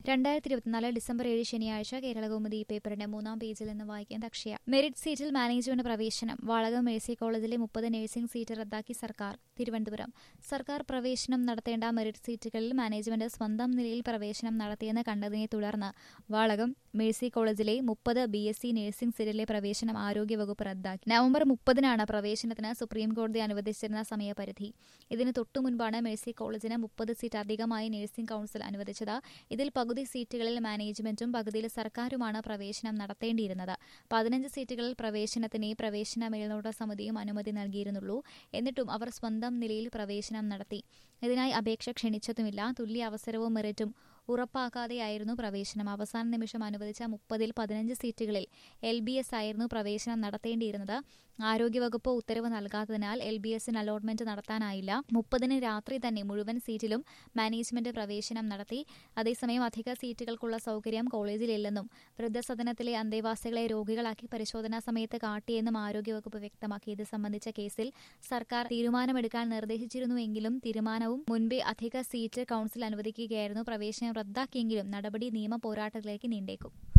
രണ്ടായിരത്തി ഇരുപത്തിനാല് ഡിസംബർ ഏഴ് ശനിയാഴ്ച കേരളകൗമുദി പേപ്പറിന്റെ മൂന്നാം പേജിൽ നിന്ന് വായിക്കുന്നത് അക്ഷയ മെറിറ്റ് സീറ്റിൽ മാനേജ്മെന്റ് പ്രവേശനം വാളകം മേഴ്സി കോളേജിലെ മുപ്പത് നഴ്സിംഗ് സീറ്റ് റദ്ദാക്കി സർക്കാർ തിരുവനന്തപുരം സർക്കാർ പ്രവേശനം നടത്തേണ്ട മെറിറ്റ് സീറ്റുകളിൽ മാനേജ്മെന്റ് സ്വന്തം നിലയിൽ പ്രവേശനം നടത്തിയെന്ന് കണ്ടതിനെ തുടർന്ന് വാളകം മേഴ്സി കോളേജിലെ മുപ്പത് ബി എസ് സി നഴ്സിംഗ് സീറ്റിലെ പ്രവേശനം ആരോഗ്യവകുപ്പ് റദ്ദാക്കി നവംബർ മുപ്പതിനാണ് പ്രവേശനത്തിന് സുപ്രീംകോടതി അനുവദിച്ചിരുന്ന സമയപരിധി ഇതിന് തൊട്ടു മുൻപാണ് മേഴ്സി കോളേജിന് മുപ്പത് സീറ്റ് അധികമായി നഴ്സിംഗ് കൌൺസിൽ അനുവദിച്ചത് ഇതിൽ പകുതി സീറ്റുകളിൽ മാനേജ്മെന്റും പകുതിയിൽ സർക്കാരുമാണ് പ്രവേശനം നടത്തേണ്ടിയിരുന്നത് പതിനഞ്ച് സീറ്റുകളിൽ പ്രവേശനത്തിന് പ്രവേശന മേൽനോട്ട സമിതിയും അനുമതി നൽകിയിരുന്നുള്ളൂ എന്നിട്ടും അവർ സ്വന്തം നിലയിൽ പ്രവേശനം നടത്തി ഇതിനായി അപേക്ഷ ക്ഷണിച്ചതുമില്ല തുല്യ അവസരവും മെറിറ്റും ഉറപ്പാക്കാതെയായിരുന്നു പ്രവേശനം അവസാന നിമിഷം അനുവദിച്ച മുപ്പതിൽ പതിനഞ്ച് സീറ്റുകളിൽ എൽ ബി എസ് ആയിരുന്നു പ്രവേശനം നടത്തേണ്ടിയിരുന്നത് ആരോഗ്യവകുപ്പ് ഉത്തരവ് നൽകാത്തതിനാൽ എൽ ബി എസിന് അലോട്ട്മെന്റ് നടത്താനായില്ല മുപ്പതിന് രാത്രി തന്നെ മുഴുവൻ സീറ്റിലും മാനേജ്മെന്റ് പ്രവേശനം നടത്തി അതേസമയം അധിക സീറ്റുകൾക്കുള്ള സൗകര്യം കോളേജിലില്ലെന്നും വൃദ്ധസദനത്തിലെ അന്തേവാസികളെ രോഗികളാക്കി പരിശോധനാ സമയത്ത് കാട്ടിയെന്നും ആരോഗ്യവകുപ്പ് വ്യക്തമാക്കി ഇത് സംബന്ധിച്ച കേസിൽ സർക്കാർ തീരുമാനമെടുക്കാൻ നിർദ്ദേശിച്ചിരുന്നുവെങ്കിലും തീരുമാനവും മുൻപേ അധിക സീറ്റ് കൌൺസിൽ അനുവദിക്കുകയായിരുന്നു പ്രവേശനം റദ്ദാക്കിയെങ്കിലും നടപടി നിയമ പോരാട്ടത്തിലേക്ക് നീണ്ടേക്കും